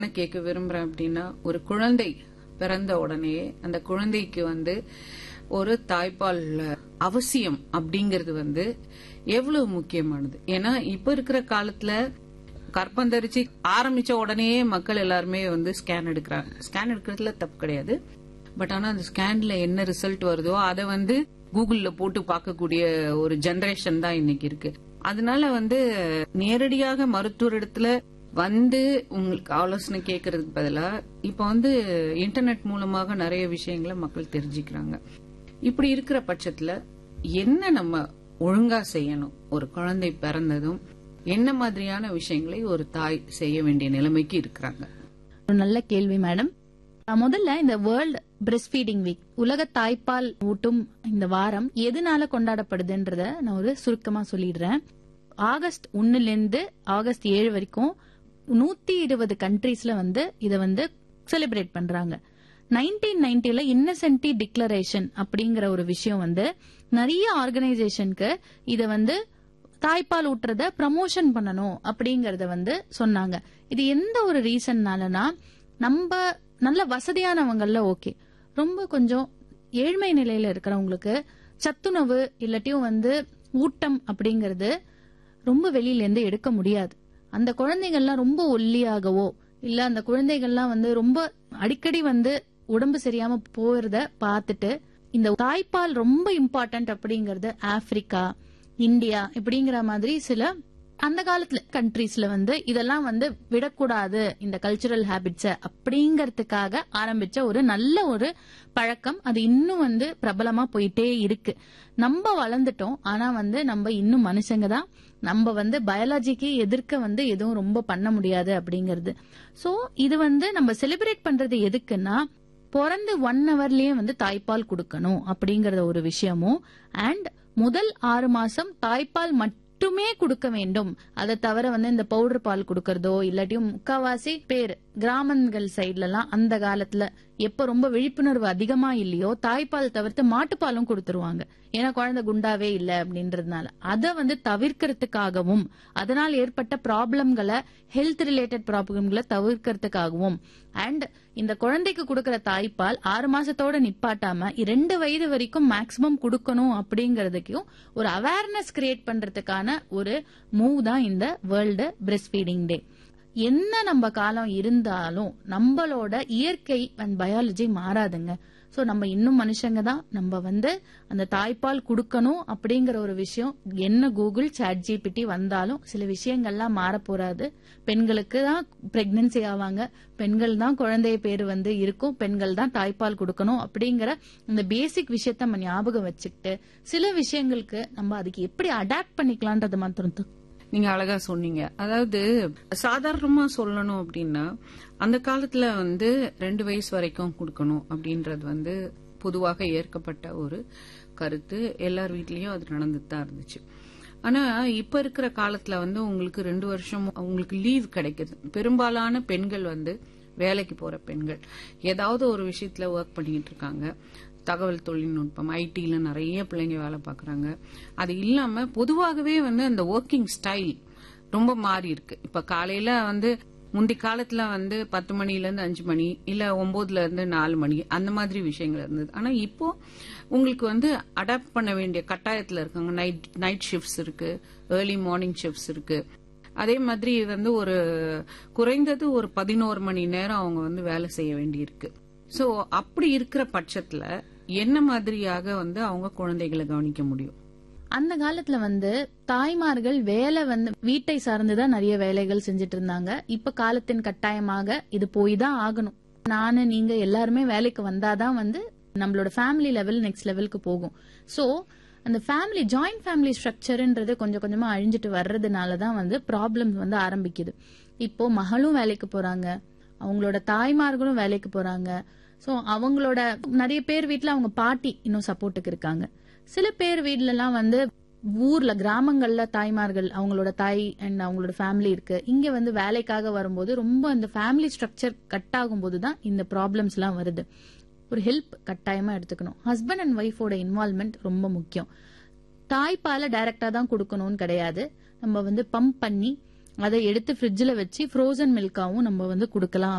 என்ன கேட்க விரும்புறேன் அப்படின்னா ஒரு குழந்தை பிறந்த உடனே அந்த குழந்தைக்கு வந்து ஒரு தாய்ப்பால் அவசியம் அப்படிங்கிறது வந்து எவ்வளவு முக்கியமானது ஏன்னா இப்ப இருக்கிற காலத்துல கற்பந்தரிச்சு ஆரம்பிச்ச உடனே மக்கள் எல்லாருமே வந்து ஸ்கேன் எடுக்கிறாங்க ஸ்கேன் எடுக்கிறதுல தப்பு கிடையாது பட் ஆனா அந்த ஸ்கேன்ல என்ன ரிசல்ட் வருதோ அதை வந்து கூகுள்ல போட்டு பார்க்கக்கூடிய ஒரு ஜெனரேஷன் தான் இன்னைக்கு இருக்கு அதனால வந்து நேரடியாக மருத்துவர் இடத்துல வந்து உங்களுக்கு ஆலோசனை கேட்கறதுக்கு பதிலா இப்ப வந்து இன்டர்நெட் மூலமாக நிறைய விஷயங்களை மக்கள் தெரிஞ்சுக்கிறாங்க இப்படி இருக்கிற பட்சத்துல என்ன நம்ம ஒழுங்கா செய்யணும் ஒரு குழந்தை பிறந்ததும் என்ன மாதிரியான விஷயங்களை ஒரு தாய் செய்ய வேண்டிய நிலைமைக்கு இருக்கிறாங்க ஒரு நல்ல கேள்வி மேடம் அஹ் முதல்ல இந்த வேர்ல்ட் பிரஸ்ட் ஃபீடிங் வீக் உலக தாய்ப்பால் ஊட்டும் இந்த வாரம் எதனால கொண்டாடப்படுதுன்றத நான் ஒரு சுருக்கமா சொல்லிடுறேன் ஆகஸ்ட் ஒன்னுல இருந்து ஆகஸ்ட் ஏழு வரைக்கும் நூத்தி இருபது கண்ட்ரீஸ்ல வந்து இத வந்து செலிப்ரேட் பண்றாங்க நைன்டீன் நைன்டில இன்னசென்டி டிக்ளரேஷன் அப்படிங்கிற ஒரு விஷயம் வந்து நிறைய ஆர்கனைசேஷனுக்கு இத வந்து தாய்ப்பால் ஊட்டுறத ப்ரமோஷன் பண்ணணும் அப்படிங்கறத வந்து சொன்னாங்க இது எந்த ஒரு ரீசன்னாலனா நம்ம நல்ல வசதியானவங்கல்ல ஓகே ரொம்ப கொஞ்சம் ஏழ்மை நிலையில இருக்கிறவங்களுக்கு சத்துணவு இல்லாட்டியும் வந்து ஊட்டம் அப்படிங்கறது ரொம்ப வெளியில இருந்து எடுக்க முடியாது அந்த குழந்தைகள்லாம் ரொம்ப ஒல்லியாகவோ இல்ல அந்த குழந்தைகள்லாம் வந்து ரொம்ப அடிக்கடி வந்து உடம்பு சரியாம போறத பார்த்துட்டு இந்த தாய்ப்பால் ரொம்ப இம்பார்ட்டன்ட் அப்படிங்கறது ஆப்பிரிக்கா இந்தியா இப்படிங்கிற மாதிரி சில அந்த காலத்துல கண்ட்ரீஸ்ல வந்து இதெல்லாம் வந்து விடக்கூடாது இந்த கல்ச்சுரல் ஹேபிட்ஸ அப்படிங்கறதுக்காக ஆரம்பிச்ச ஒரு நல்ல ஒரு பழக்கம் அது இன்னும் வந்து பிரபலமா போயிட்டே இருக்கு நம்ம வளர்ந்துட்டோம் ஆனா வந்து நம்ம இன்னும் மனுஷங்க தான் நம்ம வந்து பயாலஜிக்கு எதிர்க்க வந்து எதுவும் ரொம்ப பண்ண முடியாது அப்படிங்கறது சோ இது வந்து நம்ம செலிப்ரேட் பண்றது எதுக்குன்னா பிறந்து ஒன் ஹவர்லயே வந்து தாய்ப்பால் கொடுக்கணும் அப்படிங்கறத ஒரு விஷயமும் அண்ட் முதல் ஆறு மாசம் தாய்ப்பால் மட்டுமே கொடுக்க வேண்டும் அதை தவிர வந்து இந்த பவுடர் பால் கொடுக்கறதோ இல்லாட்டியும் முக்காவாசி பேர் கிராமங்கள் சைட்ல எல்லாம் அந்த காலத்துல எப்ப ரொம்ப விழிப்புணர்வு அதிகமா இல்லையோ தாய்ப்பால் தவிர்த்து மாட்டுப்பாலும் கொடுத்துருவாங்க ஏன்னா குழந்தை குண்டாவே இல்ல அப்படின்றதுனால அதை வந்து தவிர்க்கிறதுக்காகவும் அதனால் ஏற்பட்ட ப்ராப்ளம்களை ஹெல்த் ரிலேட்டட் ப்ராப்ளம்களை தவிர்க்கிறதுக்காகவும் அண்ட் இந்த குழந்தைக்கு கொடுக்கற தாய்ப்பால் ஆறு மாசத்தோட நிப்பாட்டாம ரெண்டு வயது வரைக்கும் மேக்சிமம் கொடுக்கணும் அப்படிங்கறதுக்கும் ஒரு அவேர்னஸ் கிரியேட் பண்றதுக்கான ஒரு மூவ் தான் இந்த வேர்ல்டு பிரெஸ்ட் ஃபீடிங் டே என்ன நம்ம காலம் இருந்தாலும் நம்மளோட இயற்கை அண்ட் பயாலஜி மாறாதுங்க சோ நம்ம இன்னும் மனுஷங்க தான் நம்ம வந்து அந்த தாய்ப்பால் கொடுக்கணும் அப்படிங்கிற ஒரு விஷயம் என்ன கூகுள் சாட் ஜிபிடி வந்தாலும் சில விஷயங்கள்லாம் மாற போறாது பெண்களுக்கு தான் பிரெக்னன்சி ஆவாங்க பெண்கள் தான் குழந்தைய பேரு வந்து இருக்கும் பெண்கள் தான் தாய்ப்பால் கொடுக்கணும் அப்படிங்கிற இந்த பேசிக் விஷயத்த நம்ம ஞாபகம் வச்சுக்கிட்டு சில விஷயங்களுக்கு நம்ம அதுக்கு எப்படி அடாப்ட் பண்ணிக்கலான்றது மாத்திரம் தான் நீங்க அழகா சொன்னீங்க அதாவது சாதாரணமா சொல்லணும் அப்படின்னா அந்த காலத்துல வந்து ரெண்டு வயசு வரைக்கும் கொடுக்கணும் அப்படின்றது வந்து பொதுவாக ஏற்கப்பட்ட ஒரு கருத்து எல்லார் வீட்லயும் அது நடந்துட்டு தான் இருந்துச்சு ஆனா இப்ப இருக்கிற காலத்துல வந்து உங்களுக்கு ரெண்டு வருஷம் உங்களுக்கு லீவ் கிடைக்குது பெரும்பாலான பெண்கள் வந்து வேலைக்கு போற பெண்கள் ஏதாவது ஒரு விஷயத்துல ஒர்க் பண்ணிட்டு இருக்காங்க தகவல் தொழில்நுட்பம் ஐடில நிறைய பிள்ளைங்க வேலை பார்க்கறாங்க அது இல்லாம பொதுவாகவே வந்து அந்த ஒர்க்கிங் ஸ்டைல் ரொம்ப மாறி இருக்கு இப்ப காலையில வந்து முந்தி காலத்துல வந்து பத்து மணில இருந்து அஞ்சு மணி இல்ல ஒன்பதுல இருந்து நாலு மணி அந்த மாதிரி விஷயங்கள் இருந்தது ஆனா இப்போ உங்களுக்கு வந்து அடாப்ட் பண்ண வேண்டிய கட்டாயத்துல இருக்காங்க நைட் நைட் ஷிஃப்ட்ஸ் இருக்கு ஏர்லி மார்னிங் ஷிஃப்ட்ஸ் இருக்கு அதே மாதிரி வந்து ஒரு குறைந்தது ஒரு பதினோரு மணி நேரம் அவங்க வந்து வேலை செய்ய வேண்டியிருக்கு சோ அப்படி இருக்கிற பட்சத்துல என்ன மாதிரியாக வந்து அவங்க குழந்தைகளை கவனிக்க முடியும் அந்த காலத்துல வந்து தாய்மார்கள் வேலை வந்து வீட்டை சார்ந்துதான் நிறைய வேலைகள் செஞ்சுட்டு இருந்தாங்க இப்ப காலத்தின் கட்டாயமாக இது போய் தான் ஆகணும் நானு நீங்க எல்லாருமே வேலைக்கு வந்தாதான் வந்து நம்மளோட ஃபேமிலி லெவல் நெக்ஸ்ட் லெவலுக்கு போகும் சோ அந்த ஃபேமிலி ஜாயிண்ட் ஃபேமிலி ஸ்ட்ரக்சர்ன்றது கொஞ்சம் கொஞ்சமா அழிஞ்சிட்டு வர்றதுனால தான் வந்து ப்ராப்ளம்ஸ் வந்து ஆரம்பிக்குது இப்போ மகளும் வேலைக்கு போறாங்க அவங்களோட தாய்மார்களும் வேலைக்கு போறாங்க சோ அவங்களோட நிறைய பேர் வீட்ல அவங்க பாட்டி இன்னும் சப்போர்ட்டுக்கு இருக்காங்க சில பேர் வீட்ல எல்லாம் வந்து ஊர்ல கிராமங்கள்ல தாய்மார்கள் அவங்களோட தாய் அண்ட் அவங்களோட ஃபேமிலி இருக்கு இங்க வந்து வேலைக்காக வரும்போது ரொம்ப அந்த ஃபேமிலி ஸ்ட்ரக்சர் கட் ஆகும்போது தான் இந்த ப்ராப்ளம்ஸ் எல்லாம் வருது ஒரு ஹெல்ப் கட்டாயமா எடுத்துக்கணும் ஹஸ்பண்ட் அண்ட் ஒய்ஃபோட இன்வால்மெண்ட் ரொம்ப முக்கியம் தாய்ப்பால டைரக்டா தான் கொடுக்கணும்னு கிடையாது நம்ம வந்து பம்ப் பண்ணி அதை எடுத்து ஃப்ரிட்ஜில் வச்சு ஃப்ரோசன் மில்காவும் நம்ம வந்து கொடுக்கலாம்